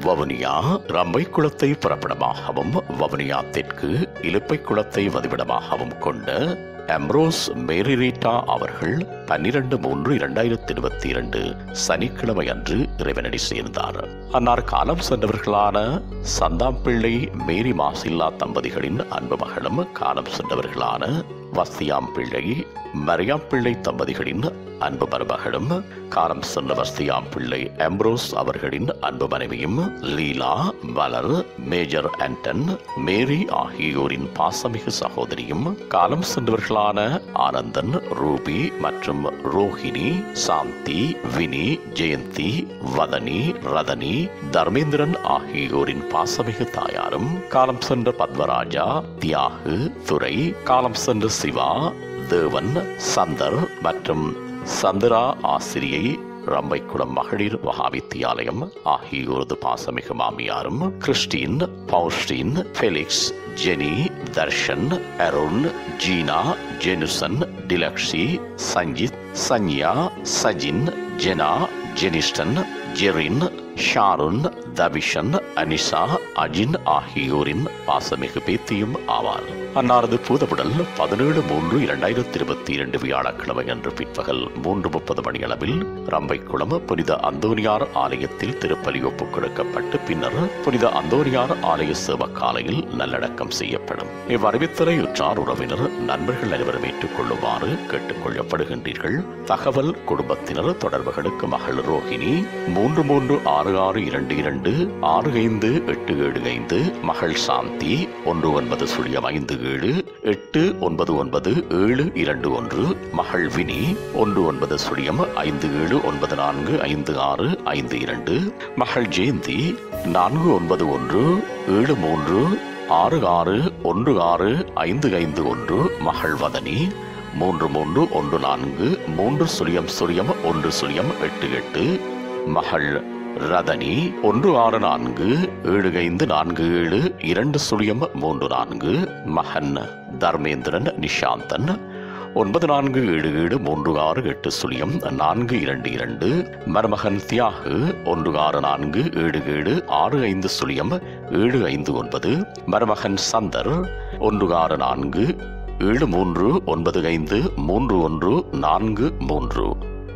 வவுனியா ரம்பை குளத்தை புறப்படமாகவும் வவுனியா தெற்கு இலுப்பை குளத்தை வதிவிடமாகவும் கொண்ட அம்ரோஸ் மேரிரீட்டா அவர்கள் பன்னிரண்டு மூன்று இரண்டாயிரத்தி இருபத்தி இரண்டு சனிக்கிழமை அன்று இறைவனடி சேர்ந்தார் அன்னார் காலம் சென்றவர்களான சந்தாம்பிள்ளை மேரி மாசில்லா தம்பதிகளின் அன்பு மகளும் காலம் சென்றவர்களான வஸ்தியாம் பிள்ளை மரியாம் பிள்ளை தம்பதிகளின் அன்பு மருமகளும் காலம் சென்ற வஸ்தியாம் பிள்ளை அம்ரோஸ் அவர்களின் அன்பு மனைவியும் லீலா மலர் மேஜர் ஆண்டன் மேரி ஆகியோரின் பாசமிகு சகோதரியும் காலம் சென்றவர்களான ஆனந்தன் ரூபி மற்றும் ரோஹிணி சாந்தி வினி ஜெயந்தி வதனி ரதனி தர்மேந்திரன் ஆகியோரின் பாசமிகு தாயாரும் காலம் சென்ற பத்மராஜா தியாகு துரை காலம் சென்ற சிவா தேவன் சந்தர் மற்றும் சந்திரா ஆசிரியை ரம்பைக்குளம் மகளிர் மகாவித்தியாலயம் ஆகியோரது பாசமிகு மாமியாரும் Christine Faustin Felix Jenny Darshan Arun Jeena Jenusan Dilakshi Sanjith Sanya Sajin Jena Jeniston Jerin Sharun Thabishan Anisha Ajin ஆகியோரின் பாசமிகு பேத்தியும் ஆவார் அன்னாரது பூதவுடல் பதினேழு மூன்று இரண்டாயிரத்தி இருபத்தி இரண்டு வியாழக்கிழமை அன்று பிற்பகல் மூன்று முப்பது மணியளவில் ரம்பைக்குளம் புனித அந்தோனியார் ஆலயத்தில் திருப்பலி ஒப்புக் கொடுக்கப்பட்டு பின்னர் புனித அந்தோனியார் ஆலய சேவக்காலையில் நல்லடக்கம் செய்யப்படும் இவ்வறிவித்தலை உற்றார் உறவினர் நண்பர்கள் அனைவரும் ஏற்றுக்கொள்ளுமாறு கேட்டுக் கொள்ளப்படுகின்றீர்கள் தகவல் குடும்பத்தினர் தொடர்புகளுக்கு மகள் ரோஹிணி மூன்று மூன்று ஆறு ஆறு இரண்டு இரண்டு ஆறு ஐந்து எட்டு ஏழு ஐந்து மகள் சாந்தி ஒன்று ஒன்பது சுழியம் ஐந்து ஏழு எட்டு ஒன்பது ஒன்பது ஏழு இரண்டு ஒன்று மகள் வினி ஒன்று ஒன்பது சுழியம் ஐந்து ஏழு ஒன்பது நான்கு ஐந்து ஆறு ஐந்து இரண்டு மகள் ஜெயந்தி நான்கு ஒன்பது ஒன்று ஏழு மூன்று ஆறு ஆறு ஒன்று ஆறு ஐந்து ஐந்து ஒன்று மகள் வதனி மூன்று மூன்று ஒன்று நான்கு மூன்று சுழியம் சுழியம் ஒன்று சுழியம் எட்டு எட்டு மகள் ரதனி ஒன்று ஆறு நான்கு ஏழு ஐந்து நான்கு ஏழு இரண்டு சுழியம் மூன்று நான்கு மகன் தர்மேந்திரன் நிஷாந்தன் ஒன்பது நான்கு ஏழு ஏழு மூன்று ஆறு எட்டு சுழியம் நான்கு இரண்டு இரண்டு மருமகன் தியாகு ஒன்று ஆறு நான்கு ஏழு ஏழு ஆறு ஐந்து சுழியம் ஏழு ஐந்து ஒன்பது மருமகன் சந்தர் ஒன்று ஆறு நான்கு ஏழு மூன்று ஒன்பது ஐந்து மூன்று ஒன்று நான்கு மூன்று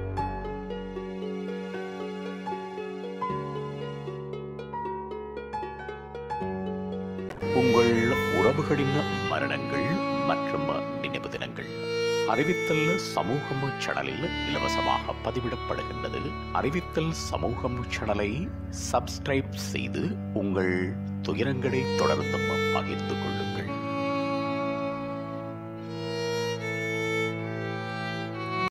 உங்கள் உறவுகளின் மரணங்கள் மற்றும் நினைவு தினங்கள் அறிவித்தல் சமூகம் சேனலில் இலவசமாக பதிவிடப்படுகின்றது அறிவித்தல் சமூகம் சேனலை சப்ஸ்கிரைப் செய்து உங்கள் துயரங்களை தொடர்ந்தும் பகிர்ந்து கொள்ளுங்கள்